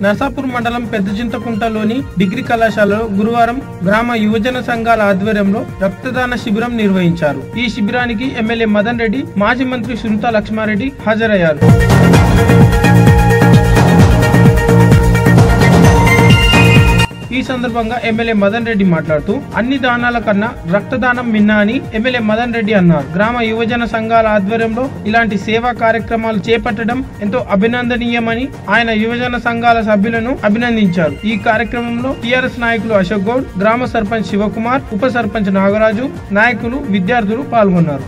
నర్సాపూర్ మండలం పెద్దచింతకుంటలోని డిగ్రీ కళాశాలలో గురువారం గ్రామ యువజన సంఘాల ఆధ్వర్యంలో రక్తదాన శిబిరం నిర్వహించారు ఈ శిబిరానికి ఎమ్మెల్యే మదన్ రెడ్డి మాజీ మంత్రి సునీత లక్ష్మారెడ్డి హాజరయ్యారు ఈ సందర్భంగా ఎమ్మెల్యే మదన్ రెడ్డి మాట్లాడుతూ అన్ని దానాల కన్నా రక్తదానం మిన్నా అని ఎమ్మెల్యే మదన్ రెడ్డి అన్నారు గ్రామ యువజన సంఘాల ఆధ్వర్యంలో ఇలాంటి సేవా కార్యక్రమాలు చేపట్టడం ఎంతో అభినందనీయమని ఆయన యువజన సంఘాల సభ్యులను అభినందించారు ఈ కార్యక్రమంలో టిఆర్ఎస్ నాయకులు అశోక్ గౌడ్ గ్రామ సర్పంచ్ శివకుమార్ ఉప సర్పంచ్ నాగరాజు నాయకులు విద్యార్థులు పాల్గొన్నారు